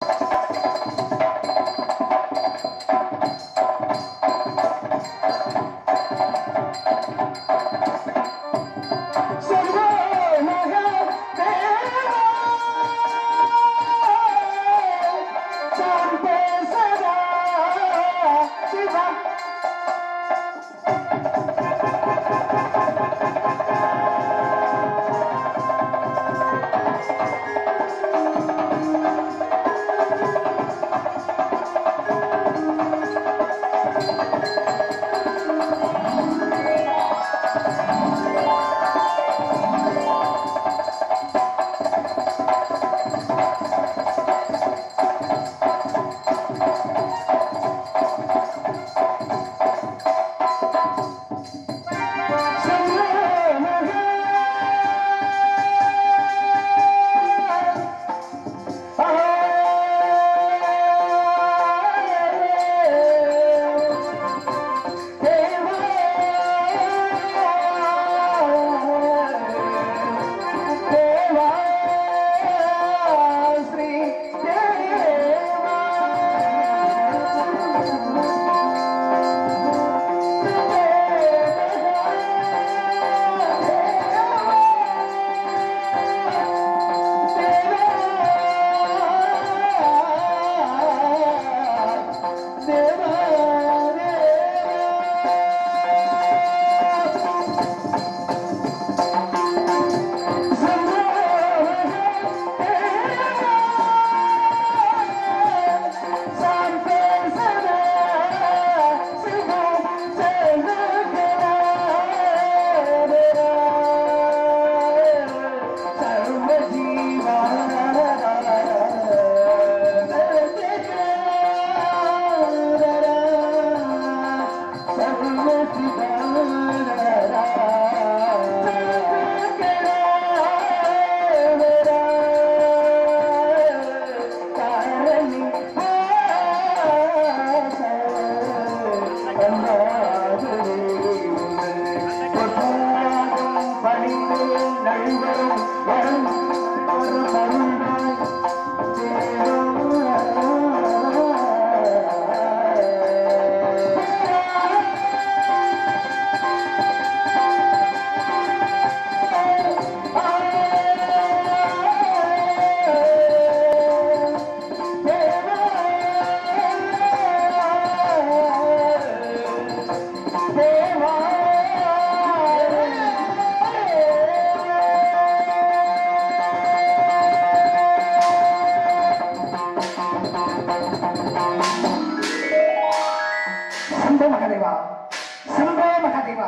சம்போ மகதேவா சம்போ மகதேவா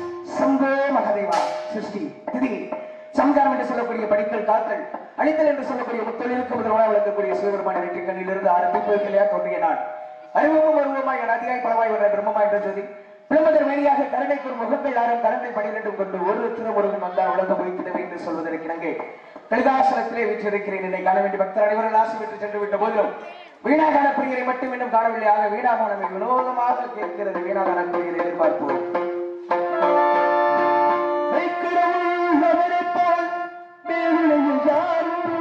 சம்போ மகதேவா சிருஷ்டி திதி சம்காரம் என்று சொல்லக்கூடிய படிக்கல் காத்தல் அழித்தல் என்று சொல்லக்கூடிய முத்தொழிலுக்கு முதல்வராக விளங்கக்கூடிய சிவபெருமான வெற்றி கண்ணிலிருந்து ஆரம்பிப்பதற்கிலையா தோன்றிய நாள் அறிவமும் அருவமாய் அனாதியாய் பலவாய் வந்த பிரம்மமாய் என்ற ஜோதி பிரம்மதர் மேலியாக கருணைக்கு ஒரு முகங்கள் ஆறும் கரங்கள் பனிரெண்டும் கொண்டு ஒரு திருமுருகன் வந்தால் உலகம் முடித்திடவே என்று சொல்வதற்கிணங்கே கலிதாசனத்திலே வீற்றிருக்கிறேன் என்னை காண வேண்டிய பக்தர் அனைவரும் ஆசை பெற்று சென்று விட்ட போதிலும் வீணாகான பிரியரை மட்டும் இன்னும் காணவில்லை ஆக வீணாகானமை வினோதமாக கேட்கிறது வீணாகான பிரியரை எதிர்பார்ப்போம் வைக்கிறவன் மேலுலையில் யாருண்டு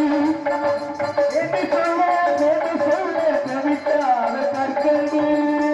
கற்கண்டு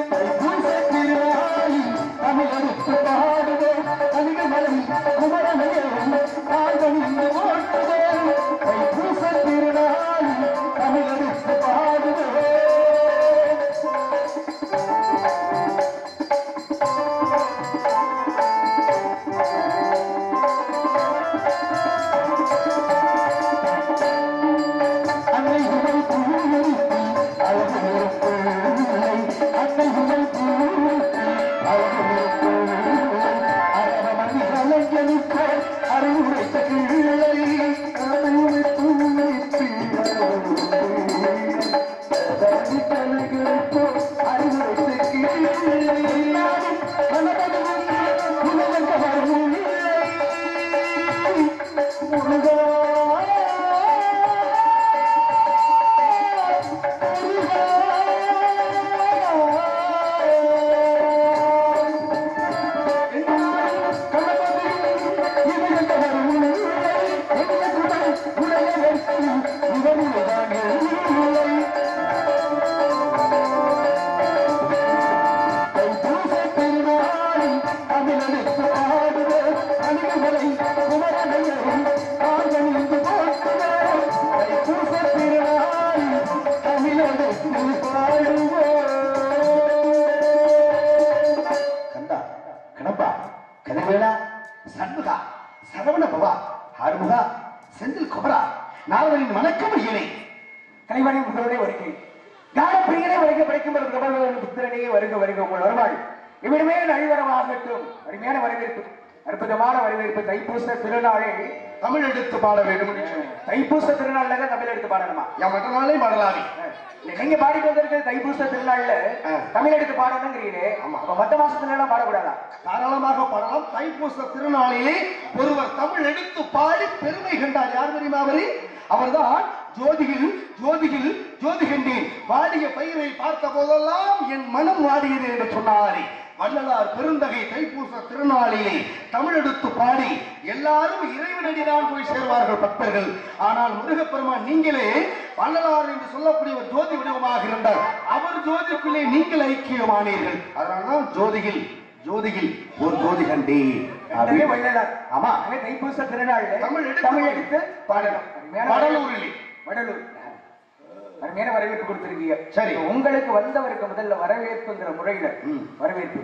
வருக வருக உங்கள் வருவாள் இவ்விடமே நல்வரமாகட்டும் அருமையான வரவேற்பு அற்புதமான வரவேற்பு தைப்பூச திருநாளே தமிழ் எடுத்து பாட வேண்டும் என்று சொன்னேன். தைப்பூச திருநாள்ல தான் தமிழ் எடுத்து பாடணுமா என் மற்ற நாளே பாடலாமே இல்ல, நீங்க பாடிட்டு வந்திருக்கிற தைப்பூச திருநாள்ல ஆ. தமிழ் எடுத்து பாடணுங்கிறீங்களே ஆமா. அப்ப மத்த மாசத்துல எல்லாம் பாடக்கூடாதா தாராளமாக பாடலாம் தைப்பூச திருநாளிலே ஒருவர் தமிழ் எடுத்து பாடி பெருமை கண்டார் யார் தெரியுமா அவரு அவர்தான் ஜோதிகில் ஜோதிகில் ஜோதிகண்டேன் வாடிய பயிரை பார்த்த போதெல்லாம் என் மனம் வாடியது என்று சொன்னாரே வள்ளலார் பெருந்தகை தைப்பூச திருநாளிலே தமிழ் எடுத்து பாடி எல்லாரும் இறைவனடிதான் போய் சேர்வார்கள் பக்தர்கள் ஆனால் முருகப்பெருமான் நீங்களே வள்ளலார் என்று சொல்லக்கூடிய ஒரு ஜோதி வடிவமாக இருந்தார் அவர் ஜோதிக்குள்ளே நீங்கள் ஐக்கியமானீர்கள் அதனால்தான் ஜோதிகில் ஜோதிகில் ஒரு ஜோதி கண்டே ரெண்டுமே வள்ளலார் ஆமா. ஆகவே தைப்பூச திருநாள்ல தமிழ் எடுத்து தமிழ் எடுத்து பாடணும் அருமையான வடலூரிலே வடலூர் அருமையான வரவேற்பு கொடுத்திருக்கீங்க சரி. இப்ப உங்களுக்கு வந்தவருக்கு முதல்ல வரவேற்புங்கிற முறையில ம். வரவேற்பு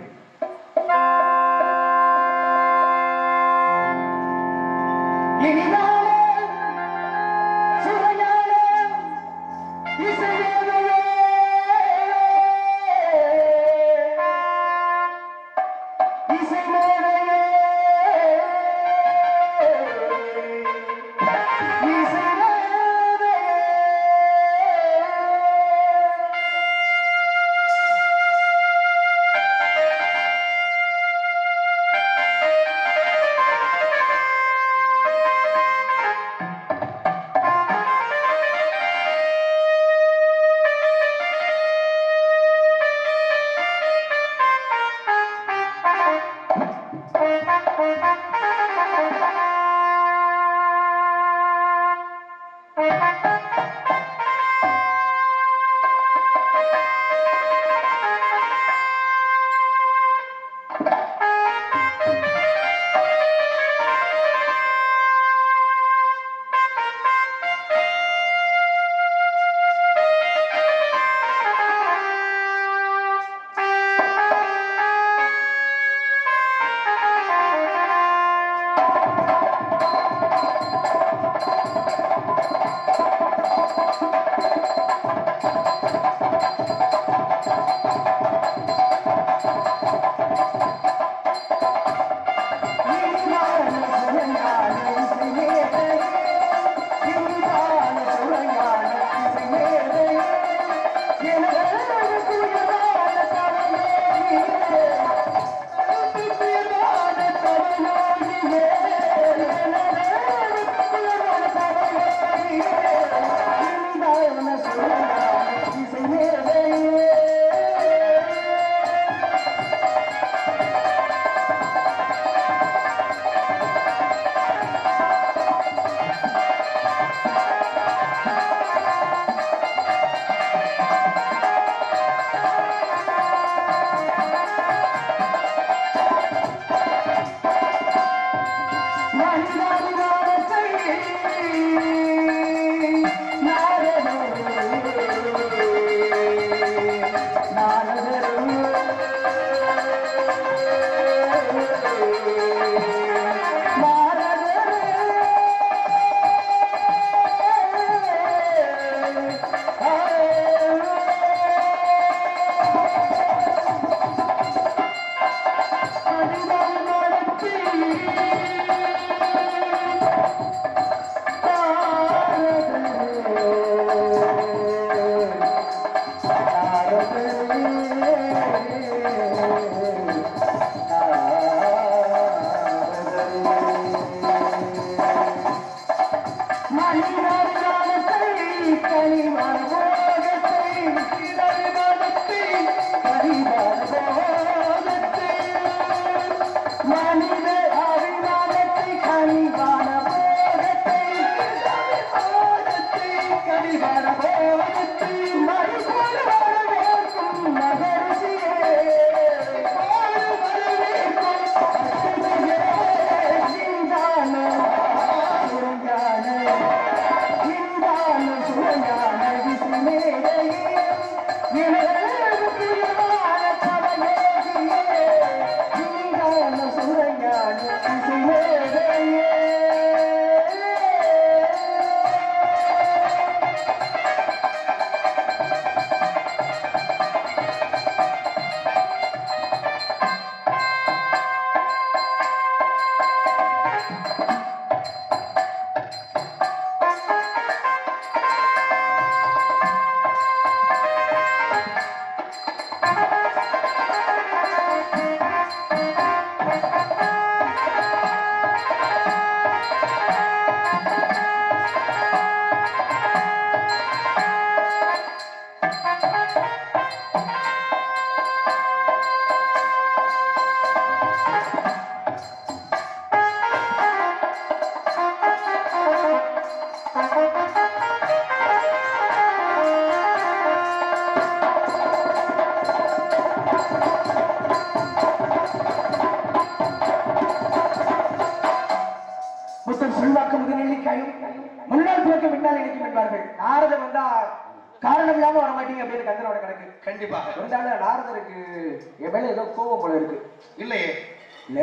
இனிதானே, சுவையானே, இசையேனையே. இசைமேனையே. இசைமேனையே. கந்தனுக்கு பின்னால் நிற்கும் என்பார்கள் நாரதர் வந்தா காரணம் இல்லாம வர மாட்டீங்க அப்படின்னு கந்தனோட கணக்கு கண்டிப்பாக இருந்தாலும் நாரதருக்கு என் மேல ஏதோ கோபம் போல இருக்கு இல்லையே இல்ல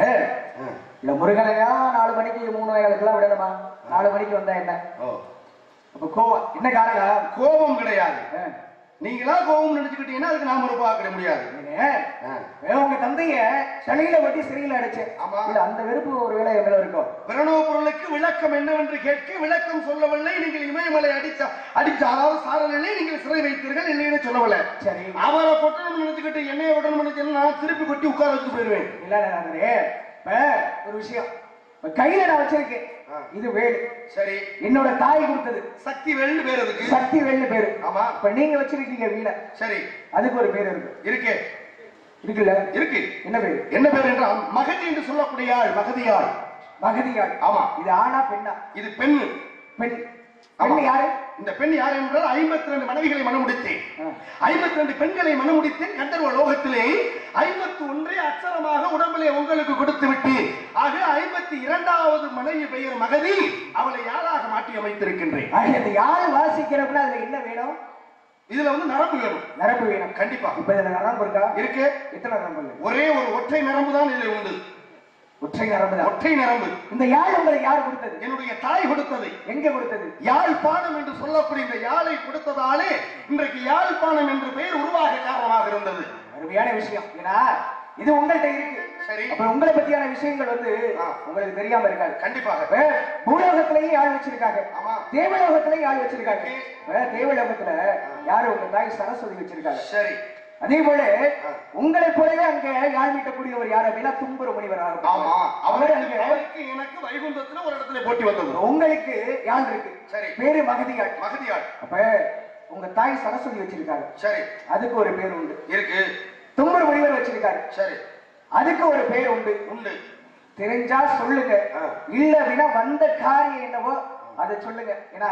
இல்ல முருகனையா நாலு மணிக்கு மூணு வயலுக்குலாம் விடணுமா நாலு மணிக்கு வந்தா என்ன ஓ அப்ப கோவம் என்ன காரணம் கோபம் கிடையாது ஆ, நீங்களா கோபம் நினைச்சுக்கிட்டீங்கன்னா அதுக்கு நாம ரூபாக்கிட முடியாது நீங்க, ஏன் உங்க தந்தைய சளியில ஒட்டி சிறையில அடைச்சேன் ஆமா. இல்ல அந்த வெறுப்பு ஒரு வேளை என் மேல இருக்கும் பிரணவ பொருளுக்கு விளக்கம் என்னவென்று கேட்க விளக்கம் சொல்லவில்லை நீங்கள் இமயமலை அடிச்ச அடிச்ச அதாவது சாரலிலே நீங்கள் சிறை வைத்தீர்கள் இல்லைன்னு சொல்லவில்லை சரி அவரை கொட்டணும் நினைச்சுக்கிட்டு என்னைய விடணும் நினைச்சு நான் திருப்பி கொட்டி உட்கார வச்சு போயிருவேன் இல்ல நாங்களே இப்ப ஒரு விஷயம் இப்ப கையில நான் வச்சிருக்கேன் ஆ. இது வேலு சரி என்னோட தாய் கொடுத்தது சக்தி வேல்னு பேர் அதுக்கு சக்தி வேல்னு பேரு ஆமா இப்ப நீங்க வச்சிருக்கீங்க வீணை சரி அதுக்கு ஒரு பேர் இருக்கு இருக்கே இருக்குல்ல இருக்கு என்ன பேரு என்ன பேர் என்றால் மகதி என்று சொல்லக்கூடிய ஆள் மகதியாள் மகதியாள் ஆமா இது ஆனா பெண்ணா இது பெண்ணு பெண் ஆமா. பெண் யாரு இந்த பெண் யார் என்றால் ஐம்பத்தி ரெண்டு மனைவிகளை மனமுடித்தேன் ஆ. ஐம்பத்தி ரெண்டு பெண்களை மனமுடித்தேன் கந்தர்வ லோகத்திலே ஐம்பத்தி ஒன்றை அச்சரமாக உடம்பிலே உங்களுக்கு கொடுத்து விட்டு ஆக ஐம்பத்தி இரண்டாவது மனைவி பெயர் மகதி அவளை யாராக மாற்றி அமைத்திருக்கின்றேன் ஆக இந்த யாரு வாசிக்கிறப்ப அதுல என்ன வேணும் இதுல வந்து நரம்பு வேணும் நரம்பு வேணும் கண்டிப்பா இப்ப இதுல நரம்பு இருக்கா இருக்கு எத்தனை நரம்பு இருக்கு ஒரே ஒரு ஒற்றை நரம்பு தான் இதில் உண்டு ஒற்றை நரம்பு தான் ஒற்றை நரம்பு இந்த யாழ் உங்களுக்கு யார் கொடுத்தது என்னுடைய தாய் கொடுத்ததை எங்க கொடுத்தது யாழ்ப்பாணம் என்று சொல்லக்கூடிய இந்த யாழை கொடுத்ததாலே இன்றைக்கு யாழ்ப்பாணம் என்று பெயர் உருவாக காரணமாக இருந்தது அருமையான விஷயம் ஏன்னா இது உங்கள்கிட்ட இருக்கு சரி அப்ப உங்களை பத்தியான விஷயங்கள் வந்து ஆ. உங்களுக்கு தெரியாம இருக்காது கண்டிப்பாக இப்ப பூலோகத்திலேயும் ஆள் வச்சிருக்காங்க ஆமா. தேவலோகத்திலேயும் ஆள் வச்சிருக்காங்க இப்ப தேவலோகத்துல யாரு உங்க தாய் சரஸ்வதி வச்சிருக்காங்க சரி அதே போல உங்களை போலவே அங்க யாழ் மீட்டக்கூடியவர் யார் அப்படின்னா தும்புர முனிவர் ஆமா அவர் அவருக்கு அங்க அவருக்கு எனக்கு வைகுந்தத்துல ஒரு இடத்துல போட்டி வந்தது உங்களுக்கு யாழ் இருக்கு சரி பேரு மகதியாள் மகதியாள் அப்ப உங்க தாய் சரஸ்வதி வச்சிருக்காங்க சரி அதுக்கு ஒரு பேர் உண்டு இருக்கு தும்புர முனிவர் வச்சிருக்காரு சரி அதுக்கு ஒரு பேர் உண்டு உண்டு தெரிஞ்சா சொல்லுங்க ஆ. இல்ல அப்படின்னா வந்த காரியம் என்னவோ அதை சொல்லுங்க ஏன்னா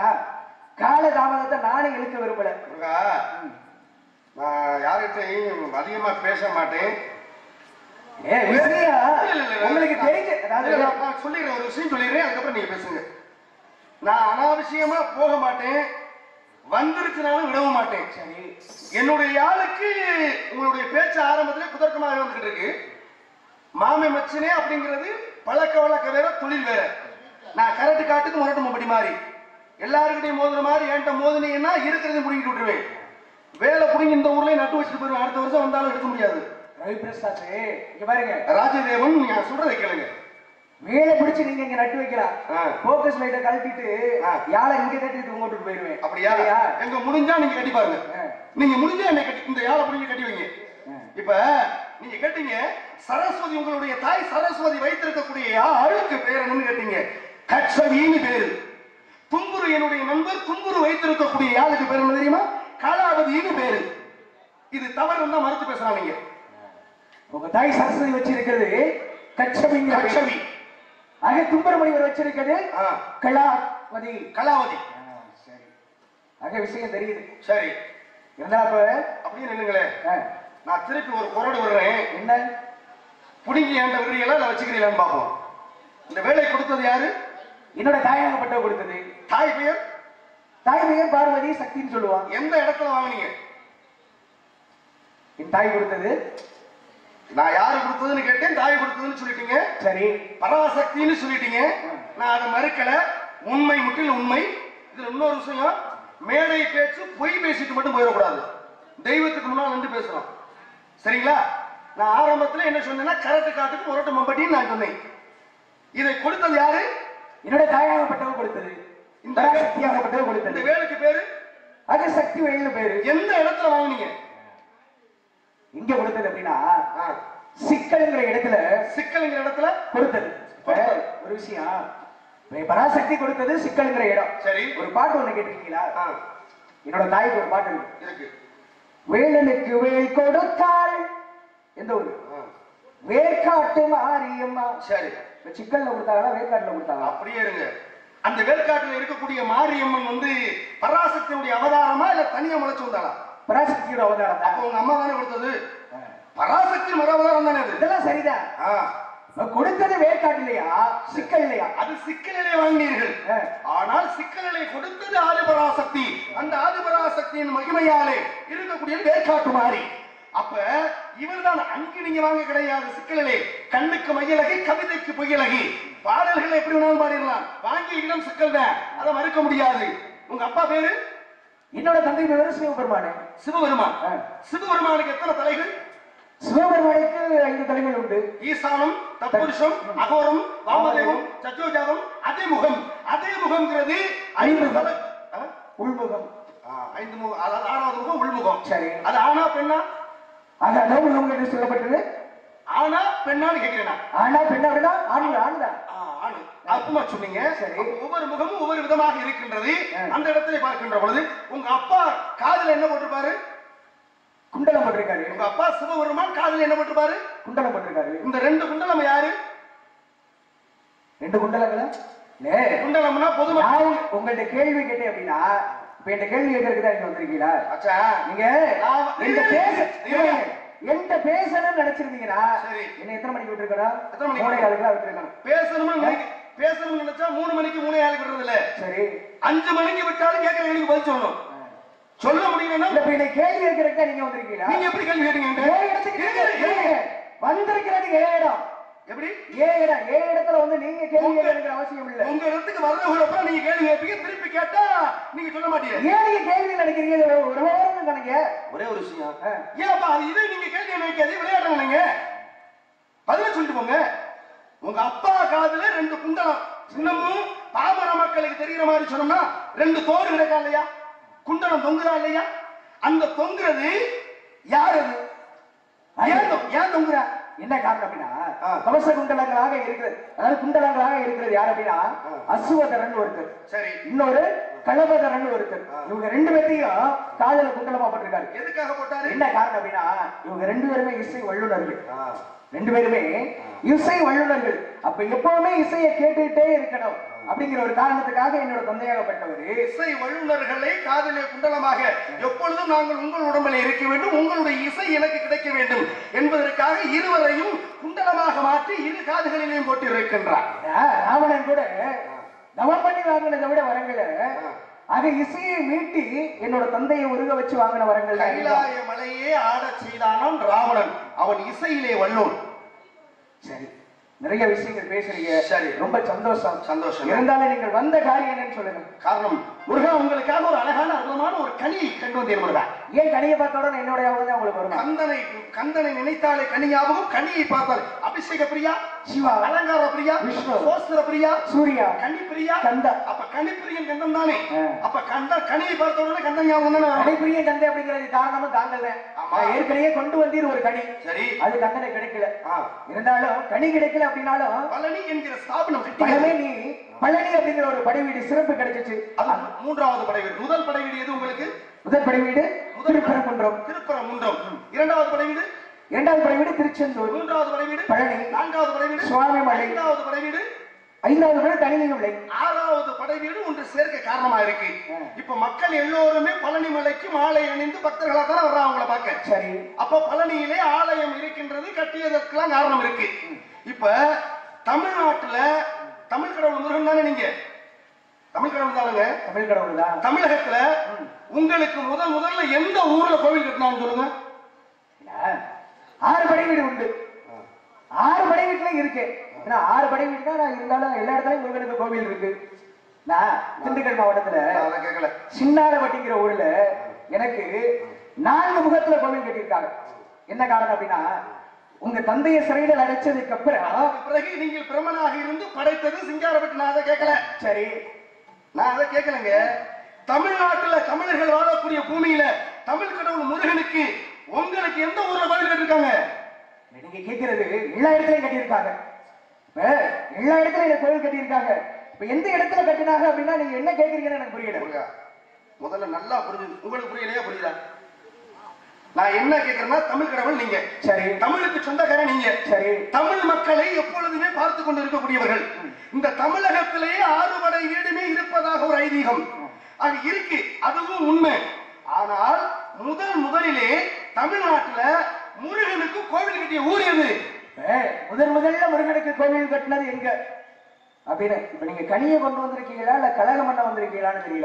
கால தாமதத்தை நானே இழுக்க விரும்பல முருகா, நான் யார்கிட்டயும் அதிகமா பேச மாட்டேன் ஏ விஷயம் இல்ல, இல்ல, இல்ல. உங்களுக்கு தெரிஞ்ச இல்ல, அதாவது நான் நான் சொல்லிடுறேன் ஒரு விஷயம் சொல்லிடுறேன் அதுக்கப்புறம் நீங்க பேசுங்க நான் அனாவசியமா போக மாட்டேன் வந்துருச்சுனாலும் விடவும் மாட்டேன் சரி என்னுடைய ஆளுக்கு உங்களுடைய பேச்சு ஆரம்பத்திலே குதர்க்கமாக வந்துகிட்டு இருக்கு மாமே மச்சனே அப்படிங்கிறது பழக்க வழக்க வேற தொழில் வேற நான் கரட்டு காட்டுக்கு முரட்டு மம்படி மாதிரி எல்லாருக்கிட்டையும் மோதுற மாதிரி என்கிட்ட மோதுனீங்கன்னா இருக்கிறதையும் பிடிங்கிட்டு விட்டுருவேன் வேலை பிடிங்கி இந்த ஊர்லயே நட்டு வச்சுட்டு போயிருவேன் அடுத்த வருஷம் வந்தாலும் எடுக்க முடியாது ரவி பிரசாத் இங்க பாருங்க ராஜதேவன் நீங்க சொல்றதை கேளுங்க வேலை பிடிச்சு நீங்க இங்க நட்டு வைக்கலாம் ஆ. போக்கஸ் லைட்டை கழட்டிட்டு ஆ. யாழை இங்க கட்டிட்டு உங்கள்கிட்ட போயிருவேன் அப்படியா சரியா? எங்க முடிஞ்சா நீங்க கட்டி பாருங்க ஆ. நீங்க முடிஞ்சா என்னை கட்டி இந்த யாழை பிடிங்கி கட்டி வைங்க ஆ. இப்ப நீங்க கேட்டீங்க சரஸ்வதி உங்களுடைய தாய் சரஸ்வதி வைத்திருக்கக்கூடிய ஆளுக்கு பேர் என்னன்னு கேட்டீங்க கட்சவின்னு பேரு தும்புரு என்னுடைய நண்பர் தும்புரு வைத்திருக்கக்கூடிய ஆளுக்கு பேர் என்ன தெரியுமா காலாவதின்னு பேரு இது தவறு தான் மறுத்து பேசலாம் நீங்க உங்க தாய் சரஸ்வதி வச்சிருக்கிறது கச்சபிங்கிற பேர். கட்சவி ஆக தும்பரமணிவர் வச்சிருக்கிறது ஆ, கலாவதி கலாவதி ஆ, சரி ஆக விஷயம் தெரியுது சரி இருந்தா அப்ப அப்படியே நில்லுங்களே ஆ, நான் திருப்பி ஒரு குரடு விடுறேன் என்ன புடுங்கி என்கிட்ட விடுறீங்களா இல்ல வச்சுக்கிறீங்களான்னு பார்ப்போம் இந்த வேலை கொடுத்தது யாரு என்னோட தாயாகப்பட்ட கொடுத்தது தாய் பெயர் தாய் பெயர் பார்வதி சக்தின்னு சொல்லுவாங்க எந்த இடத்துல வாங்குனீங்க என் தாய் கொடுத்தது நான் யாரு கொடுத்ததுன்னு கேட்டேன் தாய் கொடுத்ததுன்னு சொல்லிட்டீங்க சரி பராசக்தின்னு சொல்லிட்டீங்க நான் அதை மறுக்கல உண்மை முற்றிலும் உண்மை இதுல இன்னொரு விஷயம் மேடை பேச்சு பொய் பேசிட்டு மட்டும் போயிடக்கூடாது தெய்வத்துக்கு முன்னால் நின்று பேசலாம் சரிங்களா நான் ஆரம்பத்துல என்ன சொன்னேன்னா கரட்டு காட்டுக்கு முரட்டு மம்பட்டின்னு நான் சொன்னேன் இதை கொடுத்தது யாரு என்னோட தாயாகப்பட்டவ கொடுத்தது இந்த பராசக்தியாகப்பட்டவ இந்த கொடுத்தது வேலுக்கு பேரு அது சக்தி வேலுன்னு பேரு எந்த இடத்துல வாங்குனீங்க எங்க கொடுத்தது அப்படின்னா ஆ, சிக்கல்ங்கிற இடத்துல சிக்கலுங்கிற இடத்துல கொடுத்தது இப்ப ஒரு விஷயம் இப்ப பராசக்தி கொடுத்தது சிக்கல்ங்கிற இடம் சரி ஒரு பாட்டு ஒண்ணு கேட்டிருக்கீங்களா ஆ, என்னோட தாய்க்கு ஒரு பாட்டு இருக்கு இருக்கு வேலனுக்கு வேல் கொடுத்தாள் எந்த ஊரு ஆ, வேர்க்காட்டு மாரியம்மா சரி இப்ப சிக்கல்ல கொடுத்தாங்களா வேர்க்காட்டுல கொடுத்தாங்களா அப்படியே இருங்க அந்த வேல்காட்டுல இருக்கக்கூடிய மாரியம்மன் வந்து பராசக்தியுடைய அவதாரமா இல்ல தனியா முளைச்சு வந்தாளா பராசக்தியோட அவதாரம் அப்ப தான் உங்க அம்மா தானே கொடுத்தது பராசக்தி மறு அவதாரம் தானே அது இதெல்லாம் சரிதான் ஆ, கொடுத்தது வேர்க்காடு இல்லையா சிக்கல் இல்லையா அது சிக்கலிலே வாங்கினீர்கள் ஆ. ஆனால் சிக்கலிலே கொடுத்தது ஆதிபராசக்தி அந்த ஆதிபராசக்தியின் மகிமையாலே இருக்கக்கூடிய வேர்க்காட்டு மாறி அப்ப இவர்தான் அங்கு நீங்க வாங்க கிடையாது சிக்கலிலே கண்ணுக்கு மையலகி கவிதைக்கு பொய்யலகி பாடல்களை எப்படி வேணாலும் பாடிடலாம் வாங்கிய இடம் சிக்கல் தான் அதை மறுக்க முடியாது உங்க அப்பா பேரு என்னோட தந்தை பேரு சிவபெருமானே சிவபெருமான் ஆ. சிவபெருமானுக்கு எத்தனை தலைகள் சிவபெருமானுக்கு ஐந்து தலைகள் உண்டு ஈசானம் தப்புருஷம் அகோரம் வாமதேவம் சத்யோஜாதம் அதே முகம் அதே முகம்ங்கிறது ஐந்து ஐந்து தலை ஆ? உள்முகம் ஆ, ஐந்து முகம் அதாவது ஆறாவது முகம் உள்முகம் சரி. அது ஆனா பெண்ணா ஆக நவமுகம் என்று சொல்லப்பட்டது ஆனா பெண்ணான்னு கேட்கிறேன் நான். ஆனா பெண் அப்படின்னா ஆணு ஆணுதான் ஆ, ஆணு அப்புமா சொன்னீங்க சரி. அப்ப ஒவ்வொரு முகமும் ஒவ்வொரு விதமாக இருக்கின்றது ஆ. அந்த இடத்துல பார்க்கின்ற பொழுது உங்க அப்பா காதுல என்ன போட்டிருப்பாரு குண்டலம் போட்டிருக்காரு உங்க அப்பா சிவபெருமான் காதுல என்ன போட்டிருப்பாரு குண்டலம் போட்டிருக்காரு இந்த ரெண்டு குண்டலம் யாரு ரெண்டு குண்டலங்களா லே குண்டலம்னா பொதுமக்கள் நான் உங்கள்ட்ட கேள்வி கேட்டேன் அப்படின்னா இப்ப இந்த கேள்வி கேட்கறதுக்கு தான் இங்க வந்திருக்கீங்களா அச்சா நீங்க நான் என்கிட்ட பேச இருங்க. என்கிட்ட பேசணும்னு நினைச்சிருந்தீங்கன்னா சரி. என்ன எத்தனை மணிக்கு விட்டுருக்கணும் எத்தனை மணிக்கு? மூணே காலுக்குலாம் விட்டுருக்கணும் பேசணும்னு நினைக்க- பேசணும்னு நினைச்சா மூணு மணிக்கு மூணே ஆளுக்கு விடுறது இல்ல சரி அஞ்சு மணிக்கு விட்டாலும் கேட்கிற கேள்விக்கு பதில் சொல்லணும் சொல்ல முடியலன்னா இல்ல இப்ப இந்த கேள்வி கேட்கறதுக்கு நீங்க வந்திருக்கீங்களா நீங்க எப்படி கேள்வி கேட்டீங்க ஏன் இடத்துக்கு நீங்க இருங்க. வந்திருக்கிறது ஏ இடம் எப்படி ஏ இடம் ஏ இடத்துல வந்து நீங்க கேள்வி கேட்கறதுக்கு அவசியம் இல்ல உங்க இடத்துக்கு வர்றவங்க அப்புறம் நீங்க கேள்வி கேட்பீங்க திருப்பி கேட்டா நீங்க சொல்ல மாட்டீங்க ஏன் நீங்க கேள்வி நினைக்கிறீங்க இது ஒரு விவரம் நினைங்க ஒரே ஒரு விஷயம் ஆ. ஏன்ப்பா அது இதே நீங்க கேள்வி நினைக்காது விளையாடுங்க நீங்க பதில சொல்லிட்டு போங்க உங்க அப்பா காதுல ரெண்டு குண்டலம் சின்னமும் பாமர மக்களுக்கு தெரிகிற மாதிரி சொன்னோம்னா ரெண்டு தோடு கிடக்கா இல்லையா குண்டலம் தொங்குதா இல்லையா அந்த தொங்குறது யார் அது ஏன் தொ- ஏன் தொங்குறா என்ன காரணம் அப்படின்னா ஆ. கவச குண்டலங்களாக இருக்கிறது அதாவது குண்டலங்களாக இருக்கிறது யார் அப்படின்னா ஆ. அசுவதரன் ஒருத்தர் சரி இன்னொரு கலபதரன் ஒருத்தர் இவங்க ரெண்டு பேர்த்தையும் காதல குண்டலமா போட்டிருக்காரு எதுக்காக போட்டாரு என்ன காரணம் அப்படின்னா இவங்க ரெண்டு பேருமே இசை வல்லுநர்கள் ஆ. ரெண்டு பேருமே இசை வல்லுநர்கள் அப்ப எப்பவுமே இசையை கேட்டுக்கிட்டே இருக்கணும் அப்படிங்கிற ஒரு காரணத்துக்காக என்னோட தந்தையாகப்பட்டவர் இசை வல்லுநர்களை காதலே குண்டலமாக எப்பொழுதும் நாங்கள் உங்கள் உடம்பில் இருக்க வேண்டும் உங்களுடைய இசை எனக்கு கிடைக்க வேண்டும் என்பதற்காக இருவரையும் குண்டலமாக மாற்றி இரு காதுகளிலையும் போட்டு இருக்கின்றார் ராவணன் கூட தவம் பண்ணி வாங்கினதை விட வரங்கள ஆக இசையை மீட்டி என்னோட தந்தையை உருக வச்சு வாங்கின வரங்கள் தான் இதுதான். கைலாய மலையே ஆடச் செய்தானாம் ராவணன் அவன் இசையிலே வல்லோன் சரி நிறைய விஷயங்கள் பேசுறீங்க சரி. ரொம்ப சந்தோஷம் சந்தோஷம். இருந்தாலும் நீங்கள் வந்த காரியம் என்னன்னு சொல்லுங்க காரணம் முருகா உங்களுக்காக ஒரு அழகான அற்புதமான ஒரு கனியை கண்டு வந்தேன் முருகா ஏன் கனியை பார்த்த உடனே என்னோட ஞாபகம் தான் உங்களுக்கு வருமா கந்தனை கந்தனை நினைத்தாலே கனி ஞாபகம் கனியை பார்த்தால் அபிஷேக பிரியா சிவா அலங்கார பிரியா விஷ்ணு. சோஸ்திர பிரியா சூர்யா கனி பிரியா கந்தா. அப்ப கனி பிரியன் கந்தன் தானே ஆ. அப்ப கந்த கனியை பார்த்த உடனே கந்தன் ஞாபகம் தானே வரும். கடைப்பிரிய கந்தை அப்படிங்கிறது காரணமும் தாங்கள் தான் ஆமா. நான் ஏற்கனவே கொண்டு வந்தீர் ஒரு கனி சரி அது கந்தனை கிடைக்கல ஆ. இருந்தாலும் கனி கிடைக்கல அப்படின்னாலும் பழனி என்கிற ஸ்தாபனம் பழமே கட்டி நீ பழனி அப்படிங்கிற ஒரு படை வீடு சிறப்பு கிடைச்சிச்சு அது மூன்றாவது படை வீடு முதல் படை வீடு எது உங்களுக்கு முதல் படை வீடு திருப்பரங்குன்றம் திருப்பரங்குன்றம் இரண்டாவது படை வீடு இரண்டாவது படை வீடு திருச்செந்தூர் மூன்றாவது படை வீடு பழனி நான்காவது படை வீடு சுவாமிமலை. ஐந்தாவது படை வீடு ஐந்தாவது படை தனிலிங்க விலை ஆறாவது படை வீடு ஒன்று சேர்க்க காரணமா இருக்கு இப்ப மக்கள் எல்லோருமே பழனி மலைக்கு மாலை அணிந்து பக்தர்களா தானே வர்றாங்க அவங்கள பார்க்க சரி அப்ப பழனியிலே ஆலயம் இருக்கின்றது கட்டியதற்கெல்லாம் காரணம் இருக்கு இப்ப தமிழ்நாட்டுல தமிழ் கடவுள் முருகன் தானே நீங்க தமிழ் கடவுள் தானுங்க தமிழ் கடவுள் தான் தமிழகத்துல உங்களுக்கு முதல் முதல்ல எந்த ஊர்ல கோவில் கட்டினான்னு சொல்லுங்க ஆறு படை வீடு உண்டு ஆறு படை வீட்டுல இருக்கு ஏன்னா ஆறு படை வீடு தான் நான் இருந்தாலும் எல்லா இடத்துலயும் முருகனுக்கு கோவில் இருக்கு நான் திண்டுக்கல் மாவட்டத்துல அதை கேட்கல சின்னாலப்பட்டிங்கிற ஊர்ல எனக்கு நான்கு முகத்துல கோவில் கட்டியிருக்காங்க என்ன காரணம் அப்படின்னா உங்க தந்தையை சிறையில் அடைச்சதுக்கு அப்புறம் அதுக்கு பிறகு நீங்கள் பிரமனாக இருந்து படைத்தது சிங்காரப்பட்டு நான் அதை கேட்கல சரி நான் அதை கேட்கலங்க தமிழ்நாட்டுல தமிழர்கள் வாழக்கூடிய பூமியில தமிழ் கடவுள் முருகனுக்கு உங்களுக்கு எந்த ஊர்ல கோவில் கட்டிருக்காங்க நீங்க கேட்கிறது எல்லா இடத்துலயும் கட்டியிருக்காங்க இப்ப எல்லா இடத்துலயும் இந்த கோவில் கட்டியிருக்காங்க இப்ப எந்த இடத்துல கட்டினாங்க அப்படின்னா நீங்க என்ன கேக்குறீங்கன்னு எனக்கு புரியல முருகா, முதல்ல நல்லா புரிஞ்சு உங்களுக்கு புரியலையா புரியுதா நான் என்ன கேட்கிறேன்னா தமிழ் கடவுள் நீங்க சரி தமிழுக்கு சொந்தக்காரன் நீங்க சரி தமிழ் மக்களை எப்பொழுதுமே பார்த்து கொண்டு இருக்கக்கூடியவர்கள் இந்த தமிழகத்திலேயே ஆறுபடை வீடுமே இருப்பதாக ஒரு ஐதீகம் அது இருக்கு அதுவும் உண்மை ஆனால் முதல் முதலிலே தமிழ்நாட்டுல முருகனுக்கு கோவில் கட்டிய ஊர் எது இப்ப முதன் முதல்ல முருகனுக்கு கோவில் கட்டினது எங்க அப்படின்னு இப்ப நீங்க கனியை கொண்டு வந்திருக்கீங்களா இல்ல கழகம் பண்ண வந்திருக்கீங்களான்னு தெரியல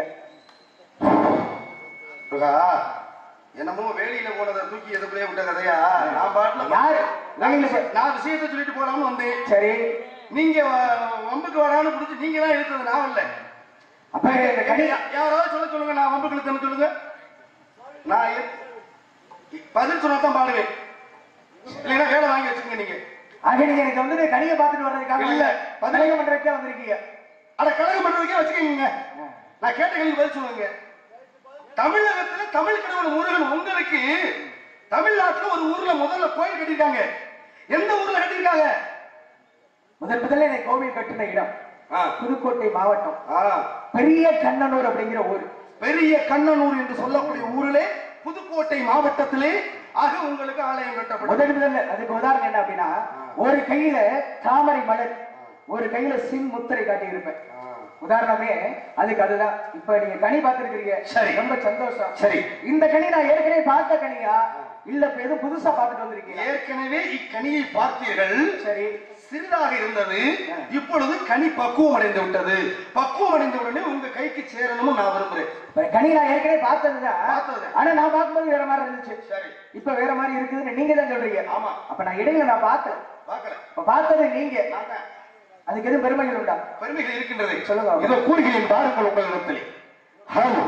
முருகா, என்னமோ வேலியில போனதை தூக்கி எதுக்குள்ளே விட்ட கதையா நான் பாட்டுல யாரு நான் வெளியில விஷயம்- நான் விஷயத்தை சொல்லிட்டு போலாம்னு வந்தேன் சரி நீங்க வ- வம்புக்கு வரான்னு புடிச்சு நீங்க தான் இழுத்தது நான் இல்ல அப்ப இந்த கனி யா- யாராவது சொல்ல சொல்லுங்க நான் வம்புக்கு இழுத்தேன்னு சொல்லுங்க நான் எ- பதில் சொன்னா தான் பாடுவேன் இல்லைன்னா வேலை வாங்கி வச்சுங்க நீங்க ஆக நீங்க எனக்கு வந்து கனியை பார்த்துட்டு வர்றதுக்காக இல்ல, பதில் கழகம் பண்றதுக்கே வந்திருக்கீங்க அட கழகம் பண்றதுக்கே வச்சுக்கோங்க நான் கேட்ட கேள்வி பதில் சொல்லுங்க தமிழகத்துல தமிழ் கடவுள் முருகன் உங்களுக்கு தமிழ்நாட்டுல ஒரு ஊர்ல முதல்ல கோயில் கட்டிருக்காங்க எந்த ஊர்ல கட்டிருக்காங்க முதன் முதல்ல எனக்கு கோவில் கட்டின இடம் ஆ, புதுக்கோட்டை மாவட்டம் ஆ, பெரிய கண்ணனூர் அப்படிங்கிற ஊர் பெரிய கண்ணனூர் என்று சொல்லக்கூடிய ஊரிலே புதுக்கோட்டை மாவட்டத்திலே ஆக உங்களுக்கு ஆலயம் கட்டப்படும் முதன் முதல்ல அதுக்கு உதாரணம் என்ன அப்படின்னா ஒரு கையில தாமரை மலர் ஒரு கையில சிம் முத்திரை காட்டி இருப்பேன் உதாரணமே அதுக்கு அதுதான் இப்ப நீங்க கனி பார்த்திருக்கிறீங்க சரி. ரொம்ப சந்தோஷம் சரி. இந்த கனி நான் ஏற்கனவே பார்த்த கனியா இல்ல இப்ப எதுவும் புதுசா பார்த்துட்டு வந்திருக்கீங்க ஏற்கனவே இக்கனியை பார்த்தீர்கள் சரி சிறிதாக இருந்தது இப்பொழுது கனி பக்குவம் அடைந்து விட்டது பக்குவம் அடைந்த உடனே உங்க கைக்கு சேரணும்னு நான் விரும்புறேன் இப்ப கனி நான் ஏற்கனவே பார்த்ததுதான் பார்த்தது. ஆனா நான் பார்க்கும்போது வேற மாதிரி இருந்துச்சு சரி இப்ப வேற மாதிரி இருக்குதுன்னு நீங்க தான் சொல்றீங்க ஆமா. அப்ப நான் இடையில நான் பார்த்தேன் பார்க்கல இப்ப பார்த்தது நீங்க நான் தான். அதுக்கு எதுவும் பெருமைகள் உண்டா பெருமைகள் இருக்கின்றது சொல்லுங்க. இதோ கூறுகிறேன் பாருங்கள் உங்களிடத்தில் ஹலோ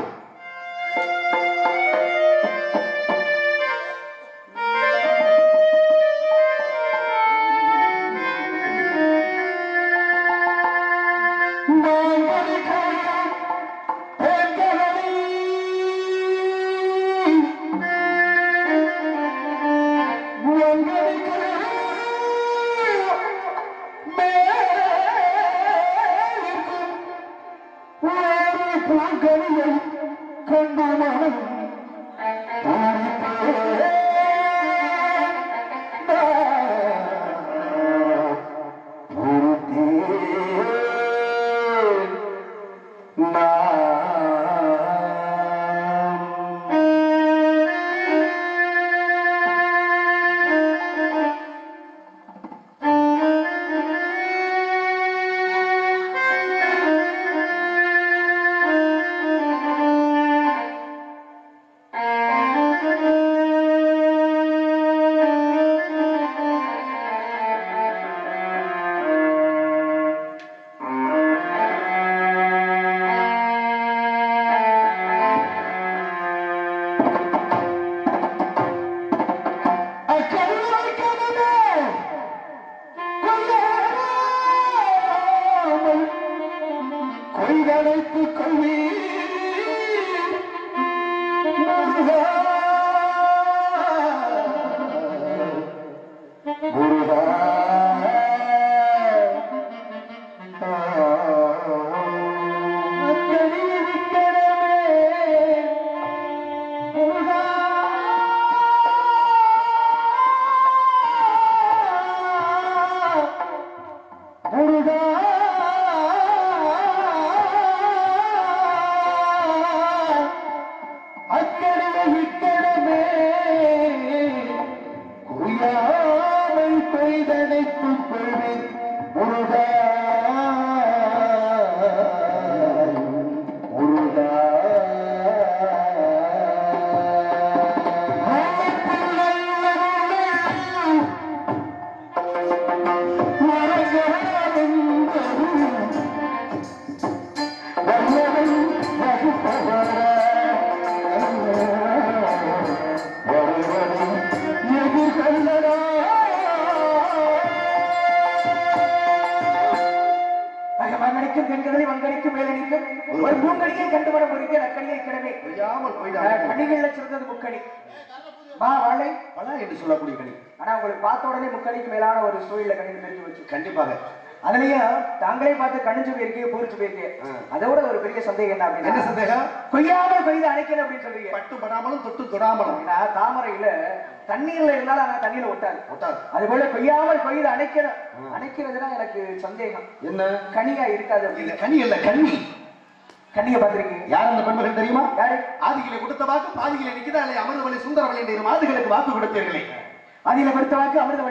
கொய்தழைத்து கொள்வி முருகா முருகா முருகா அக்கறையை விட்டடமே குயாமல் பெய்தனைத்துக் கொள்வேன் முருகா முருகா மகமகனிக்கும் தென்கதலை வங்கனிக்கும் மேலனிக்கும் ஒரு மூங்கனியை கண்டுபட முடிக்க நக்கனியை கிடமே புரியாமல் போய்தான் கனிகள்ல சிறந்தது முக்கணி மா வாழை பலா என்று சொல்லக்கூடிய கனி ஆனா உங்களுக்கு பார்த்த உடனே முக்கணிக்கு மேலான ஒரு சூழல கணிந்து தெரிஞ்சு வச்சு கண்டிப்பாக அதுலயும் தாங்களே பார்த்து கணிஞ்சு போயிருக்கீங்க பூரிச்சு போயிருக்கீங்க ஆ. அதோட ஒரு பெரிய சந்தேகம் என்ன என்ன அப்படின்னா சந்தேகம் கொய்யாமல் கொய்து அணைக்கல அப்படின்னு சொல்றீங்க பட்டு படாமலும் தொட்டு தொடாமலும் ஏன்னா தாமரையில தண்ணீர்ல இருந்தாலும் ஆனா தண்ணியில ஒட்டாது ஒட்டாது அது போல கொய்யாமல் கொய்து அணைக்கணும் அணைக்கிறதுனா எனக்கு சந்தேகம் என்ன கனியா இருக்காது இது அப்படின்னு கனி அல்ல கண்ணி கண்ணிய பாத்திருக்கீங்க யார் அந்த பெண்மகள் தெரியுமா யாரு ஆதிகளை கொடுத்த வாக்கு பாதிகளை நிற்கிறாளே அமிர்தவழி சுந்தரவழி என்று மாதுகளுக்கு வாக்கு கொடுத்தீர்களே அதில கொடுத்த வாக்கு அமிர்தவள்ளி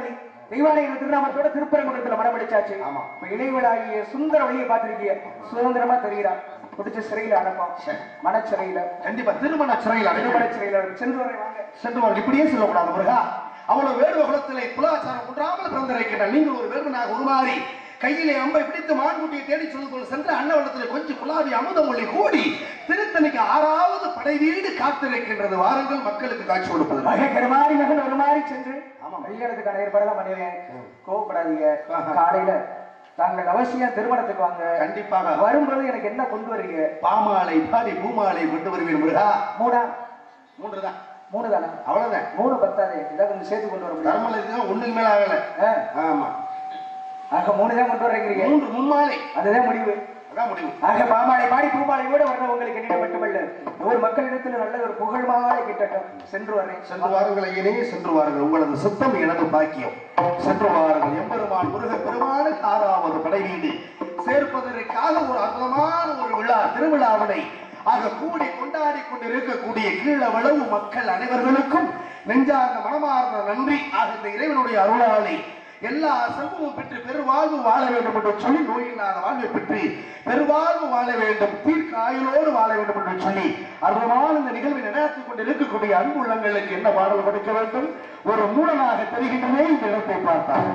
தெய்வாலயம் திருநாமத்தோட திருப்பரங்குன்றத்துல மனம் அடிச்சாச்சு ஆமா. இப்ப இணைவிலாகிய சுந்தர வழியை பார்த்திருக்கீங்க சுதந்திரமா தெரிகிறான் பிடிச்ச சிறையில அனுப்போம் சரி. மனச்சிறையில கண்டிப்பா திருமண சிறையில் திருமண அடைந்து சிறையில சென்று வரை வாங்க சென்று வாருங்கள். இப்படியே சொல்லக்கூடாது முருகா அவ்வளவு வேடுவ குலத்திலே குலாச்சாரம் குன்றாமல் பிறந்திருக்கின்ற நீங்கள் ஒரு வேடுவனாக உருமாறி கையிலே அம்பை பிடித்து மான்குட்டியை தேடி சொல்வது போல் சென்று அன்னவளத்திலே கொஞ்சம் குலாவி அமுதமொழி கூடி திருத்தணிக்கு ஆறாவது படை வீடு காத்திருக்கின்றது வாருங்கள் மக்களுக்கு காட்சி கொடுப்பது மக கருமாறி மகன் ஒரு மாதிரி சென்று ஆமாம். கல்யாணத்துக்கான ஏற்பாடெல்லாம் பண்ணுவேன் கோவப்படாதீங்க ஆஹா. காலையில தாங்கள் அவசியம் திருமணத்துக்கு வாங்க கண்டிப்பாக வரும்போது எனக்கு என்ன கொண்டு வரீங்க பாமாலை பாடி பூமாலை கொண்டு வருவீர் முருகா மூணா மூன்று தான் மூணு தானே அவ்வளவுதான் மூணு பத்தாது இதான் கொஞ்சம் சேர்த்து கொண்டு வர முடியும் தர்மலத்துக்கு ஒண்ணுக்கு மேல ஆகல ஆமா ஆக மூணு தான் கொண்டு வர்றீங்க மூன்று முன்மாலை அதுதான் முடிவு அதான் முடிவு ஆக பாமாலை பாடி பூமாலையோட வர்ற உங்களுக்கு என்ன மட்டுமல்ல ஊர் மக்களிடத்தில் நல்ல ஒரு புகழ் மாலை கிட்டட்டும் சென்று வரேன் சென்று வாருங்கள் ஐயனே சென்று வாருங்கள் உங்களது சுத்தம் எனது பாக்கியம் சென்று வாருங்கள் எம்பெருமான் முருக பெருமானுக்கு ஆறாவது படை வீடு சேர்ப்பதற்காக ஒரு அற்புதமான ஒரு விழா திருவிழாவினை ஆக கூடி கொண்டாடி கொண்டு இருக்கக்கூடிய கீழவளவு மக்கள் அனைவர்களுக்கும் நெஞ்சார்ந்த மனமார்ந்த நன்றி ஆக இந்த இறைவனுடைய அருளாலை எல்லா செல்வமும் பெற்று பெருவாழ்வு வாழ வேண்டும் என்று சொல்லி நோயில்லாத வாழ்வை பெற்று பெருவாழ்வு வாழ வேண்டும் தீர்க்க ஆயுளோடு வாழ வேண்டும் என்று சொல்லி அற்புதமான இந்த நிகழ்வை நடத்திக் கொண்டு இருக்கக்கூடிய அன்பு உள்ளங்களுக்கு என்ன பாடல் கொடுக்க வேண்டும் ஒரு மூலனாக தெரிகின்றதே இந்த இடத்தை பார்த்தார்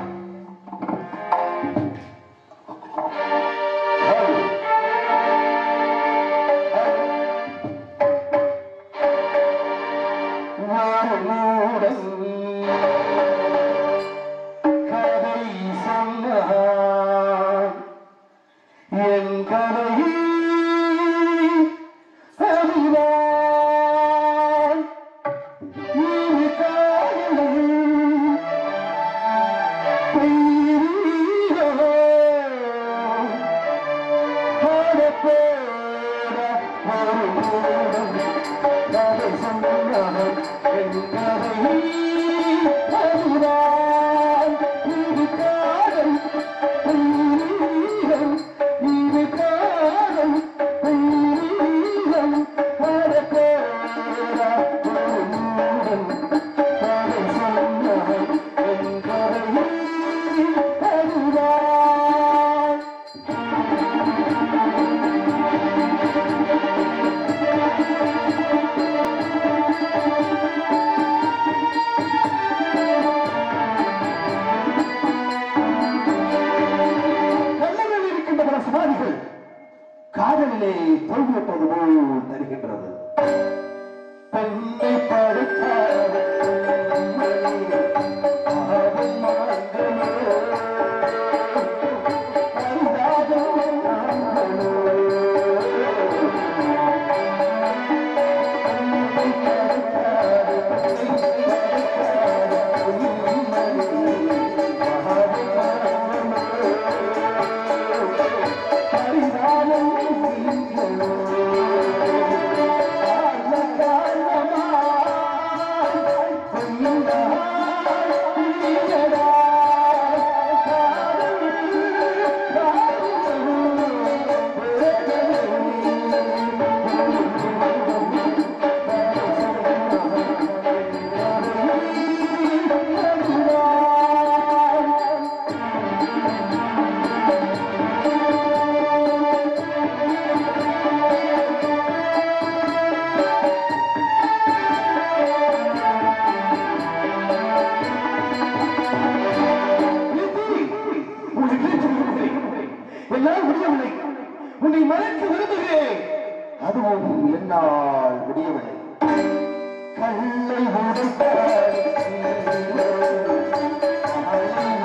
கதை சொன்னான் என் கதையை அறிவான் இரு காதலும் பெய்தோ ஆடப்போட ஒரு மூடம் கதை சொன்னான் என் கதையை அறிவான் இரு காதல் பெய்தோ இரு காதல் பெய்தோ ஆடப்போட ஒரு மூடம் கதை சொன்னான் என் கதையை அறிவான் நல்லதில் இருக்கின்ற பல சமாதிகள் காதலிலே தோல்வியப்பது போல் தருகின்றது பெண்ணை படுத்தாத பெண்மணி, பாவம் மறந்தனோ, பரிதாபம் மறந்தனோ. பெண்ணை படுத்தாத, பெண்ணை படுத்தாத பெண்மணி, பாவம் மறந்தனோ. பரிதாபம் மறந்தனோ. உன்னை பேச்சு விரும்புகிறேன் என்னால் முடியவில்லை உன்னை மறைக்க விரும்புகிறேன் அதுவும் என்னால் முடியவில்லை கல்லை உடைத்தாய்